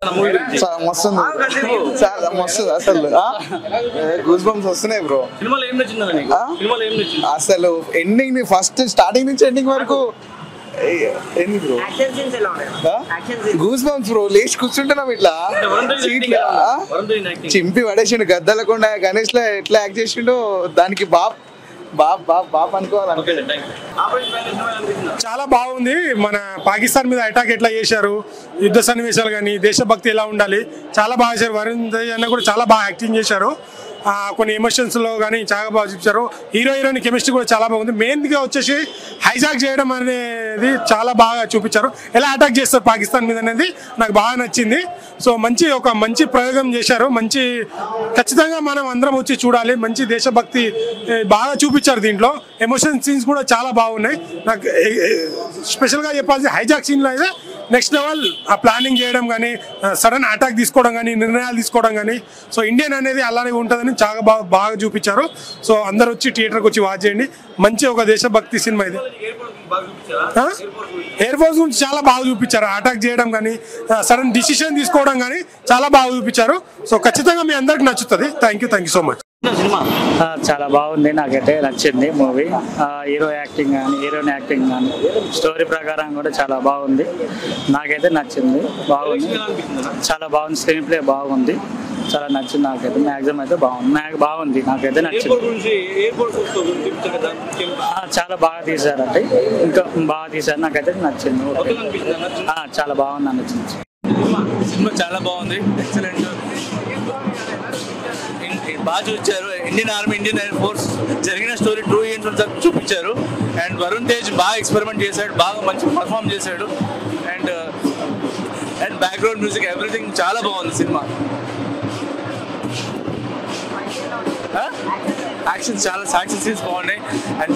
చా- మస్తుంది చాలా మస్తుంది అసలు గూస్ బంప్స్ వస్తున్నాయి బ్రో సినిమాలో ఏం నచ్చిందా నీకు ఆ? సినిమాలో ఏం నచ్చింది అసలు ఎండింగ్ ఫస్ట్ స్టార్టింగ్ నుంచి ఎండింగ్ వరకు ఏంది బ్రో యాక్షన్ సీన్స్ ఎలా ఉన్నాయి action scenes goosebumps bro లేచి కూర్చుంటున్నాం ఇట్లా వరుణ్ తేజ్ సీట్ల acting ఎలా ఉంది? వరుణ్ తేజ్ acting. చింపి పడేసిండు గద్దలకుండా గణేష్ లో ఎట్లా యాక్ట్ చేసిండో దానికి బాప్ బాప్ బాప్ బాప్ అనుకోవాలి okay thank you operation plan cinema ఎలా అనిపించిందా చాలా బాగుంది మన పాకిస్తాన్ మీద అటాక్ ఎట్లా చేశారు యుద్ధ సన్నివేశాలు కానీ దేశభక్తి ఎలా ఉండాలి చాలా బాగా చేశారు వరుణ్ తేజ్ అన్న కూడా చాలా బాగా యాక్టింగ్ చేశారు ఆ, కొన్ని ఎమోషన్స్ లో కానీ చాలా బాగా చూపించారు హీరో హీరోయిన్ కెమిస్ట్రీ కూడా చాలా బాగుంది మెయిన్ గా వచ్చేసి హైజాక్ చేయడం అనేది చాలా బాగా చూపించారు ఎలా అటాక్ చేస్తారు పాకిస్తాన్ మీద అనేది నాకు బాగా నచ్చింది సో మంచి ఒక మంచి ప్రయోగం చేశారు మంచి ఖచ్చితంగా మనం అందరం వచ్చి చూడాలి మంచి దేశభక్తి ఏ, బాగా చూపించారు దీంట్లో ఎమోషన్ సీన్స్ కూడా చాలా బాగున్నాయి నాకు ఏ- ఏ- స్పెషల్గా చెప్పాల్సి హైజాక్ సీన్లో అయితే నెక్స్ట్ లెవెల్ ఆ ప్లానింగ్ చేయడం కానీ సడన్ అటాక్ తీసుకోవడం కానీ నిర్ణయాలు తీసుకోవడం కానీ సో ఇండియన్ అనేది అలానే ఉంటుందని చాలా బాగా బాగా చూపించారు సో అందరు వచ్చి థియేటర్కి వచ్చి వాచ్ చేయండి మంచి ఒక దేశభక్తి సినిమా ఇది ఎయిర్పోర్ట్ బాగా చూపించారా ఎయిర్ ఫోర్స్ గురించి చాలా బాగా చూపించారు అటాక్ చేయడం కానీ సడన్ డిసిషన్ తీసుకోవడం కానీ చాలా బాగా చూపించారు సో ఖచ్చితంగా మీ అందరికి నచ్చుతుంది thank you thank you so much cinema ఆ, చాలా బాగుంది నాకైతే నచ్చింది మూవీ హీరో యాక్టింగ్ కానీ హీరోయిన్ యాక్టింగ్ కానీ స్టోరీ ప్రకారం కూడా చాలా బాగుంది నాకైతే నచ్చింది బాగుంది ఎలా అనిపించిందా చాలా బాగుంది స్క్రీన్ ప్లే బాగుంది చాలా నచ్చింది నాకైతే మ్యాక్సిమం అయితే బాగుంది నాకు బాగుంది నాకైతే నచ్చింది ఎయిర్పోర్ట్ గురించి ఎయిర్పోర్ట్ చూపించారు కదా ఇంకేం ఆ, చాలా బాగా తీశారంటే ఇంకా బాగా తీశారు నాకైతే నచ్చింది కొత్తగా అనిపించిందా నచ్చింది ఆ, చాలా బాగుంది నచ్చింది సినిమా చాలా బాగుంది ఎక్సలెంట్ బాగా చూపించారు Indian army Indian air force జరిగిన స్టోరీ ట్రూ ఈవెంట్స్ చూపించారు అండ్ వరుణ్ తేజ్ బాగా ఎక్స్పెరిమెంట్ చేశాడు బాగా మంచి పర్ఫామ్ చేశాడు and and background music everything చాలా బాగుంది సినిమా యాక్షన్ చాలా యాక్షన్ సీన్స్ బాగున్నాయి and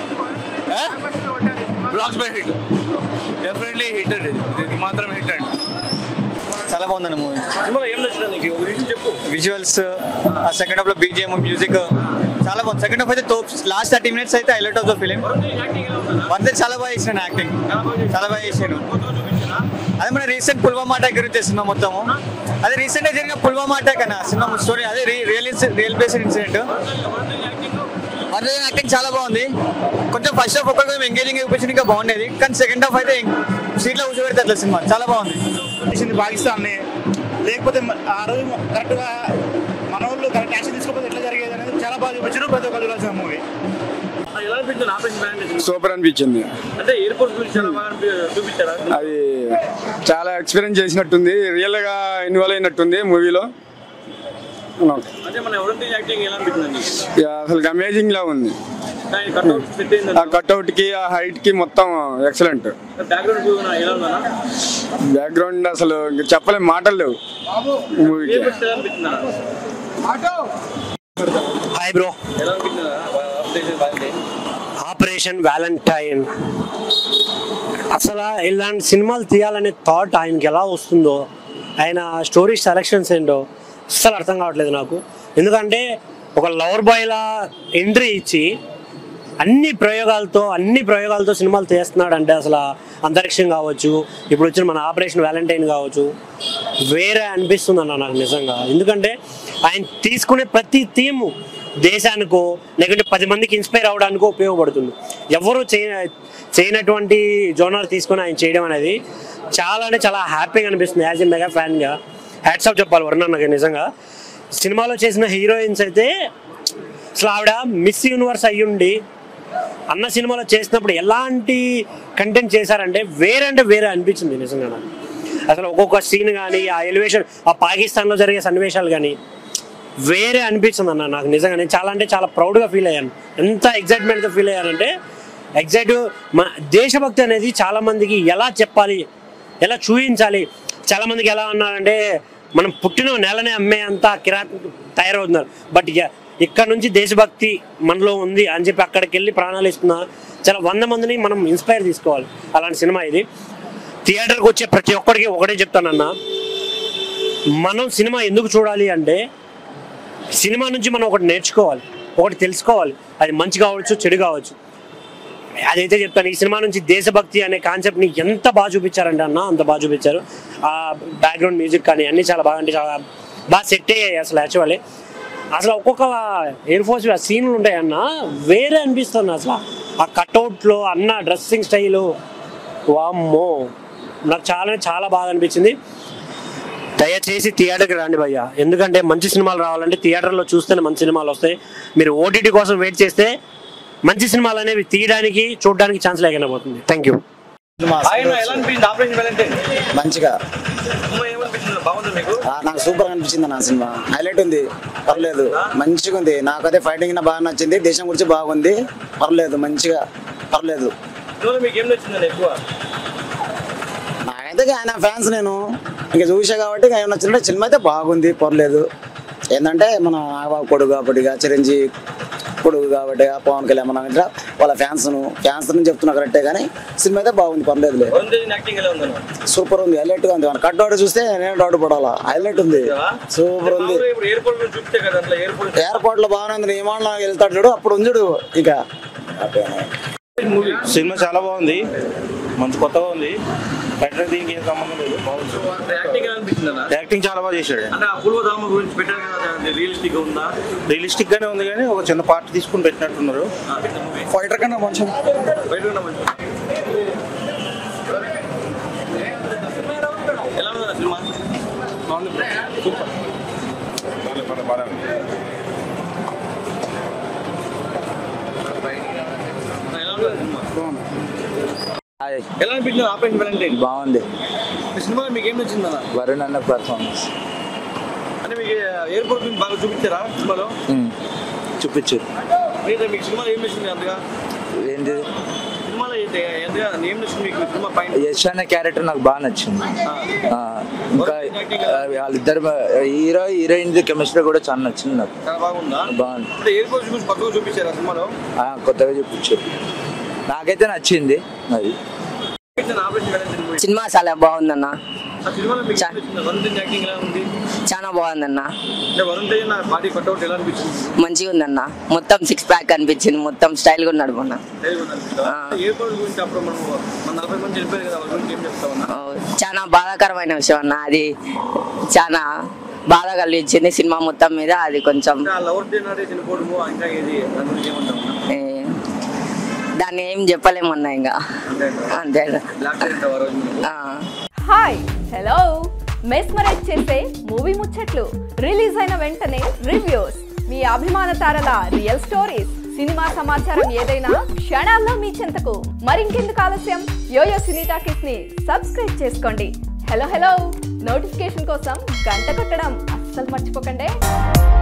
blockbuster hit definitely hit అండి ఇది మాత్రం హిట్ అండి చాలా బాగుందండి మూవీ సినిమాలో ఏం నచ్చిందా నీకు ఒక రీజన్ చెప్పు విజువల్స్ ఆ సెకండ్ హాఫ్ లో బీజిఎం మ్యూజిక్ చాలా బాగుంది సెకండ్ హాఫ్ అయితే తోప్ లాస్ట్ థర్టీ మినిట్స్ అయితే highlight of the film acting ఎలా ఉందా వంద చాలా బాగా చేసిన యాక్టింగ్ చాలా బాగా చేసాను అదే మన రీసెంట్ పుల్వామా అటాక్ గురించి సినిమా మొత్తము అదే రీసెంట్ గా జరిగిన పుల్వామా అటాక్ అన్న సినిమా స్టోరీ అదే real real based incident one acting చాలా బాగుంది కొంచెం ఫస్ట్ హాఫ్ ఒక్కరికి కొంచెం ఎంగేజింగ్ చూపించింది ఇంకా బాగుండేది కానీ సెకండ్ హాఫ్ అయితే సీట్లో కూర్చోబెడితే అట్లా సినిమా చాలా బాగుంది చేసింది పాకిస్తాన్ని లేకపోతే మ- ఆ రోజు కరెక్ట్గా మన వాళ్ళు కరెక్ట్ యాక్షన్ తీసుకోకపోతే ఎట్లా జరిగేది అనేది చాలా బాగా చూపించారు ప్రతి ఒక్కరు చూడాల్సిన మూవీ ఎలా అనిపించింది ఆపరేషన్ ప్లాన్ సూపర్ అనిపించింది అంటే ఎయిర్పోర్ట్ గురించి చాలా బాగా అనిపి- చూపించారా అది చాలా ఎక్స్పీరియన్స్ చేసినట్టుంది రియల్ గా ఇన్వాల్వ్ అయినట్టుంది మూవీలో అంటే మన ఎవరంటే యాక్టింగ్ ఎలా అనిపించింది నీకు? అసలు అమేజింగ్ లా ఉంది దాని కట్అవుట్ సెట్ ఆ అయిందా కట్అవుట్ కి ఆ హైట్ కి మొత్తం ఎక్సలెంట్ బ్యాక్గ్రౌండ్ ఎలా ఉందా బ్యాక్గ్రౌండ్ అసలు ఇంక చెప్పలేం మాటలు లేవు మూవీకి ఎయిర్పోర్ట్ ఎలా అనిపించిందా హాయ్ బ్రో ఎలా అనిపించిందా ఆపరేషన్ బాగుంది ఆపరేషన్ వ్యాలంటైన్ అసలు ఇలాంటి సినిమాలు తీయాలనే థాట్ ఆయనకి ఎలా వస్తుందో ఆయన స్టోరీ సెలక్షన్స్ ఏంటో అస్సలు అర్థం కావట్లేదు నాకు ఎందుకంటే ఒక లవర్ బాయ్లా ఎంట్రీ ఇచ్చి అన్ని ప్రయోగాలతో అన్ని ప్రయోగాలతో సినిమాలు తీస్తున్నాడు అంటే అసలు అంతరిక్షం కావచ్చు ఇప్పుడు వచ్చిన మన ఆపరేషన్ వ్యాలంటైన్ కావచ్చు వేరే అనిపిస్తుంది అన్న నాకు నిజంగా ఎందుకంటే ఆయన తీసుకునే ప్రతి థీము దేశానికో లేకుంటే పది మందికి ఇన్స్పైర్ అవడానికో ఉపయోగపడుతుంది ఎవరు చేయ చేయనటువంటి జోనర్ తీసుకొని ఆయన చేయడం అనేది చాలా అంటే చాలా హ్యాపీగా అనిపిస్తుంది యాజ్ ఎ మెగా ఫ్యాన్గా హ్యాట్స్ ఆఫ్ చెప్పాలి వరుణ్ అన్నకి నిజంగా సినిమాలో చేసిన హీరోయిన్స్ అయితే అసలు ఆవిడ మిస్ యూనివర్స్ అయ్యుండి అన్న సినిమాలో చేసినప్పుడు ఎలాంటి కంటెంట్ చేశారంటే వేరే అంటే వేరే అనిపించింది నిజంగా నాకు అసలు ఒక్కొక్క సీన్ కానీ ఆ ఎలివేషన్ ఆ పాకిస్తాన్లో జరిగే సన్నివేశాలు కానీ వేరే అనిపిస్తుంది అన్న నాకు నిజంగా నేను చాలా అంటే చాలా ప్రౌడ్గా ఫీల్ అయ్యాను ఎంత ఎగ్జైట్మెంట్తో ఫీల్ అయ్యానంటే ఎగ్జైట్ మా దేశభక్తి అనేది చాలా మందికి ఎలా చెప్పాలి ఎలా చూపించాలి చాలా మందికి ఎలా అన్నారంటే మనం పుట్టిన నెలనే అమ్మే అంత కిరా తయారవుతున్నారు బట్ ఇక ఇక్కడ నుంచి దేశభక్తి మనలో ఉంది అని చెప్పి అక్కడికి వెళ్ళి ప్రాణాలు ఇస్తున్న చాలా వంద మందిని మనం ఇన్స్పైర్ తీసుకోవాలి అలాంటి సినిమా ఇది థియేటర్కి వచ్చే ప్రతి ఒక్కడికి ఒకటే చెప్తానన్నా మనం సినిమా ఎందుకు చూడాలి అంటే సినిమా నుంచి మనం ఒకటి నేర్చుకోవాలి ఒకటి తెలుసుకోవాలి అది మంచి కావచ్చు చెడు కావచ్చు అదైతే చెప్తాను ఈ సినిమా నుంచి దేశభక్తి అనే కాన్సెప్ట్ ని ఎంత బాగా చూపించారంటే అన్న అంత బాగా చూపించారు ఆ బ్యాక్గ్రౌండ్ మ్యూజిక్ కానీ అన్ని చాలా బాగా అంటే చాలా బాగా సెట్ అయ్యాయి అసలు యాక్చువల్లీ అసలు ఒక్కొక్క ఎయిర్ ఫోర్స్ సీన్లు ఉంటాయి అన్న వేరే అనిపిస్తుంది అసలు ఆ కట్అవుట్లో అన్న డ్రెస్సింగ్ స్టైలు వామ్మో నాకు చాలా చాలా బాగా అనిపించింది దయచేసి థియేటర్కి రండి భయ్య ఎందుకంటే మంచి సినిమాలు రావాలంటే థియేటర్లో చూస్తేనే మంచి సినిమాలు వస్తాయి మీరు ఓటీటీ కోసం వెయిట్ చేస్తే మంచి సినిమాలు అనేవి తీయడానికి చూడడానికి ఛాన్స్ లేకుండా పోతుంది థ్యాంక్ యూ ఆయన ఎలా అనిపించింది ఆపరేషన్ వ్యాలంటైన్ మంచిగా సినిమా ఏమనిపించింది బాగుంది మీకు ఆ, నాకు సూపర్ అనిపించింది నా సినిమా హైలైట్ ఉంది పర్లేదు మంచిగా ఉంది నాకైతే ఫైటింగ్ బాగా నచ్చింది దేశం గురించి బాగుంది పర్లేదు మంచిగా పర్లేదు సినిమాలో మీకు ఏం నచ్చిందండి ఎక్కువ నాకైతే ఆయన ఫ్యాన్స్ నేను ఇంకా చూసా కాబట్టి ఇంకా ఏం నచ్చిందంటే సినిమా అయితే బాగుంది పర్లేదు ఏంటంటే మన నాగబాబు కొడుకు కాబట్టి ఇక చిరంజీవి కొడుకు కాబట్టి ఇక పవన్ కళ్యాణ్ మన ఇట్లా వాళ్ళ ఫ్యాన్స్ ఫ్యాన్స్ నుంచి చెప్తున్నా కరెక్టే కానీ సినిమా అయితే బాగుంది పర్లేదులే వరుణ్ తేజ్ యాక్టింగ్ ఎలా ఉందన్న సూపర్ ఉంది హైలైట్ గా ఉంది మన కట్ అవుట్ చూస్తే నేను డౌట్ పడాలా హైలైట్ ఉంది సూపర్ ఉంది మామూలుగా ఇప్పుడు ఎయిర్పోర్ట్ లో చూపిస్తే కదా అట్లా ఎయిర్పోర్ట్ ఎయిర్పోర్ట్ లో బాగానే ఉంది విమానంలో వెళ్తాడు చూడు అప్పుడు ఉంది చూడు ఇక సినిమా చాలా బాగుంది మంచి కొత్తగా ఉంది బెటర్ దీనికి ఏం సంబంధం లేదు బాగుంది యాక్టింగ్ ఎలా అనిపించింది అన్న యాక్టింగ్ చాలా బాగా చేశాడు అంటే ఆ పూర్వధర్మ గురించి పెట్టారు కదా అది రియలిస్టిక్ గా ఉందా రియలిస్టిక్ గానే ఉంది కానీ ఒక చిన్న పార్ట్ తీసుకుని పెట్టినట్టున్నారు ఫైటర్ కన్నా కొంచెం బయట ఉన్న మంచి ఎలా ఉంది అన్న సినిమా సూపర్ ఎలా ఉంది సినిమా ఎలా అనిపించింది ఆపరేషన్ వ్యాలంటైన్ బాగుంది ఈ సినిమాలో మీకు ఏం నచ్చింది అన్న వరుణ్ అన్న పర్ఫార్మెన్స్ అంటే మీకు ఎయిర్పోర్ట్ గురించి బాగా చూపించారా సినిమాలో చూపించు లేదా మీకు సినిమాలో ఏం నచ్చింది అంతగా ఏంటి సినిమాలో అయితే ఎంతగా ఏం నచ్చింది మీకు సినిమా పైన యశ్ అన్న క్యారెక్టర్ నాకు బాగా నచ్చింది ఆ, ఇంకా ఆ, వాళ్ళిద్దరు హీరో హీరోయిన్ కెమిస్ట్రీ కూడా చాలా నచ్చింది నాకు చాలా బాగుందా బాగుంది అంటే ఎయిర్పోర్ట్ గురించి కొత్తగా చూపించారా సినిమాలో ఆ, కొత్తగా చూపించారు నాకైతే నచ్చింది అది ఆపరేషన్ వ్యాలంటైన్ మూవీ సినిమా చాలా బాగుందన్న ఆ సినిమాలో మీకు ఏం నచ్చింది వరుణ్ తేజ్ యాక్టింగ్ ఎలా ఉంది చాలా బాగుందన్న అంటే వరుణ్ తేజ్ నా బాడీ కట్అవుట్ ఎలా అనిపించింది మంచిగా ఉందన్న మొత్తం సిక్స్ ప్యాక్ అనిపించింది మొత్తం స్టైల్గా ఉన్నాడు మొన్న ఎయిర్పోర్ట్ గురించి అప్పుడు మనం మన నలభై మంది వెళ్ళిపోయారు కదా వాళ్ళ గురించి ఏం చెప్తామన్నా చాలా బాధాకరమైన విషయం అన్న అది చాలా బాధ కలిగించింది సినిమా మొత్తం మీద అది కొంచెం ఆ లవర్ తిన్నాడే చనిపోవడము ఇంకా ఇది దాని గురించి ఏమంటాం ఏ, దాన్ని ఏం చెప్పలేమన్నా ఇంకా అంతే బ్లాక్ కరెంట్ ఆ రోజు మీరు. హాయ్ హలో మెస్మరైజ్ చేసే మూవీ ముచ్చట్లు రిలీజ్ అయిన వెంటనే రివ్యూస్ మీ అభిమాన తారల రియల్ స్టోరీస్ సినిమా సమాచారం ఏదైనా క్షణాల్లో మీ చెంతకు మరింకెందుకు ఆలస్యం యోయో సినీ టాకీస్ ని సబ్స్క్రైబ్ చేసుకోండి హలో హలో నోటిఫికేషన్ కోసం గంట కొట్టడం అస్సలు మర్చిపోకండి